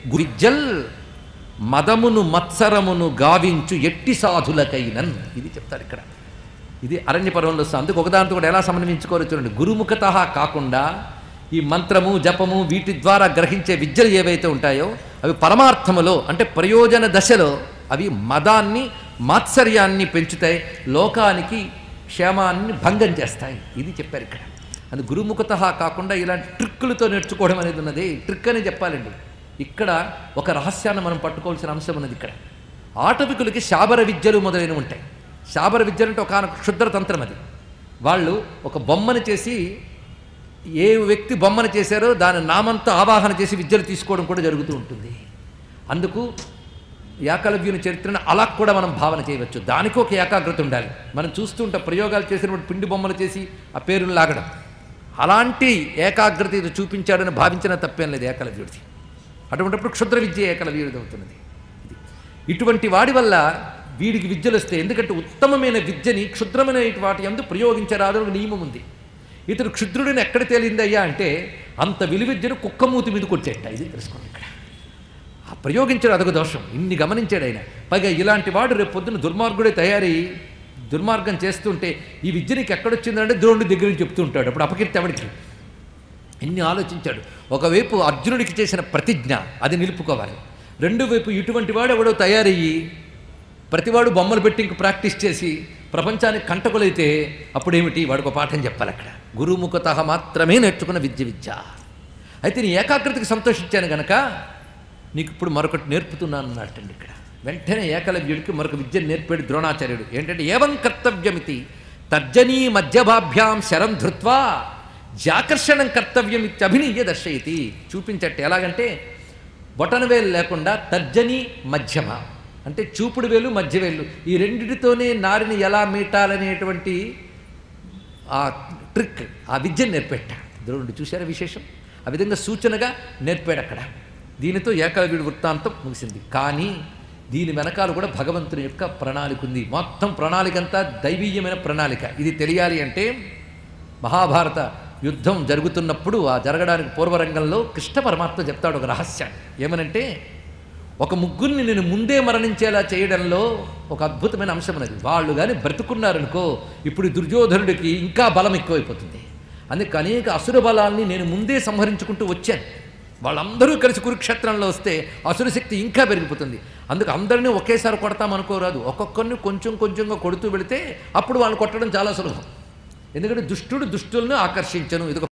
విద్యల్ మదమును మత్సరమును గావించు ఎట్టి సాధులకైనన్ ఇది చెప్తారు ఇక్కడ ఇది అరణ్య పర్వంలో వస్తుంది అందుకు ఒకదానితో కూడా ఎలా సమన్వయించుకోవాలో చూడండి గురుముఖత కాకుండా ఈ మంత్రము జపము వీటి ద్వారా గ్రహించే విద్యలు ఏవైతే ఉంటాయో అవి పరమార్థములో అంటే ప్రయోజన దశలో అవి మదాన్ని మాత్సర్యాన్ని పెంచుతాయి లోకానికి క్షేమాన్ని భంగం చేస్తాయి ఇది చెప్పారు ఇక్కడ అది గురుముఖత కాకుండా ఇలాంటి ట్రిక్కులతో నేర్చుకోవడం అనేది ఉన్నది ట్రిక్ అని చెప్పాలండి ఇక్కడ ఒక రహస్యాన్ని మనం పట్టుకోవాల్సిన అంశం ఉన్నది ఇక్కడ ఆటవికులకి శాబర విద్యలు మొదలైనవి ఉంటాయి శాబర విద్యలు అంటే ఒక క్షుద్ర తంత్రం అది వాళ్ళు ఒక బొమ్మను చేసి ఏ వ్యక్తి బొమ్మను చేశారో దాని నామంతో ఆవాహన చేసి విద్యలు తీసుకోవడం కూడా జరుగుతూ ఉంటుంది అందుకు ఏకలవ్యుని చరిత్రను అలా కూడా మనం భావన చేయవచ్చు దానికి ఒక ఏకాగ్రత ఉండాలి మనం చూస్తుంటే ప్రయోగాలు చేసినప్పుడు పిండి బొమ్మలు చేసి ఆ పేరును లాగడం అలాంటి ఏకాగ్రత ఇది చూపించాడని భావించిన తప్పేం లేదు ఏకలవ్యుడిది అటువంటిప్పుడు క్షుద్ర విద్య ఏకలవ్యుడిది అవుతున్నది ఇది. ఇటువంటి వాడి వల్ల వీడికి విద్యలు వస్తాయి ఎందుకంటే ఉత్తమమైన విద్యని క్షుద్రమైన వాటి అందు ప్రయోగించరాదు అని ఒక నియమం ఉంది ఇతడు క్షుద్రుడిని ఎక్కడ తేలిందయ్యా అంటే అంత విలువిద్యను కుక్కమూతి మీద కొట్టేట ఇది తెలుసుకోండి ఇక్కడ ఆ ప్రయోగించడం అదొక దోషం ఇన్ని గమనించాడు ఆయన పైగా ఇలాంటి వాడు రేపు పొద్దున దుర్మార్గుడే తయారై దుర్మార్గం చేస్తుంటే ఈ విద్య నీకు ఎక్కడొచ్చిందంటే ద్రోణుడి దగ్గర నుంచి చెప్తూ ఉంటాడు అప్పుడు అపకీర్తి ఎవడికి ఎన్ని ఆలోచించాడు ఒకవైపు అర్జునుడికి చేసిన ప్రతిజ్ఞ అది నిలుపుకోవాలి రెండు వైపు ఇటువంటి వాడు ఎవడో తయారయ్యి ప్రతివాడు బొమ్మలు పెట్టి ఇంక ప్రాక్టీస్ చేసి ప్రపంచానికి కంటకులైతే అప్పుడేమిటి వాడికి ఒక పాఠం చెప్పాలి అక్కడ గురుముఖత మాత్రమే నేర్చుకున్న విద్య విద్య అయితే నీ ఏకాగ్రతకి సంతోషించాను గనక నీకు ఇప్పుడు మరొకటి నేర్పుతున్నాను అన్నట్టండి ఇక్కడ వెంటనే ఏకలవ్యుడికి మరొక విద్యను నేర్పాడు ద్రోణాచార్యుడు ఏంటంటే ఏవం కర్తవ్యమితి తర్జనీ మధ్యభాభ్యాం శరం ధృత్వా జాకర్షణం కర్తవ్యం ఇత్యభినీయ దర్శయతి చూపించట్టు ఎలాగంటే బొటనవేలు లేకుండా తర్జని మధ్యమ అంటే చూపుడు వేలు మధ్య వేలు ఈ రెండిటితోనే నారిని ఎలా మీటాలనేటువంటి ఆ ట్రిక్ ఆ విద్యను నేర్పెట్ట ద్రోణుడు చూశారా విశేషం ఆ విధంగా సూచనగా నేర్పాడు అక్కడ దీనితో ఏకలవ్యుడి వృత్తాంతం ముగిసింది కానీ దీని వెనకాల కూడా భగవంతుని యొక్క ప్రణాళిక ఉంది మొత్తం ప్రణాళిక అంతా దైవీయమైన ప్రణాళిక ఇది తెలియాలి అంటే మహాభారత యుద్ధం జరుగుతున్నప్పుడు ఆ జరగడానికి పూర్వరంగంలో కృష్ణ పరమాత్మ చెప్తాడు ఒక రహస్యాన్ని ఏమనంటే ఒక ముగ్గురిని నేను ముందే మరణించేలా చేయడంలో ఒక అద్భుతమైన అంశం ఉన్నది వాళ్ళు కానీ బ్రతుకున్నారనుకో ఇప్పుడు ఈ దుర్యోధనుడికి ఇంకా బలం ఎక్కువైపోతుంది అందుకే అనేక అసుర బలాల్ని నేను ముందే సంహరించుకుంటూ వచ్చాను వాళ్ళందరూ కలిసి కురుక్షేత్రంలో వస్తే అసుర శక్తి ఇంకా పెరిగిపోతుంది అందుకు అందరినీ ఒకేసారి కొడతాం అనుకోరాదు ఒక్కొక్కరిని కొంచెం కొంచెంగా కొడుతూ వెళితే అప్పుడు వాళ్ళు కొట్టడం చాలా సులభం ఎందుకంటే దుష్టుడు దుష్టులను ఆకర్షించను ఇది ఒక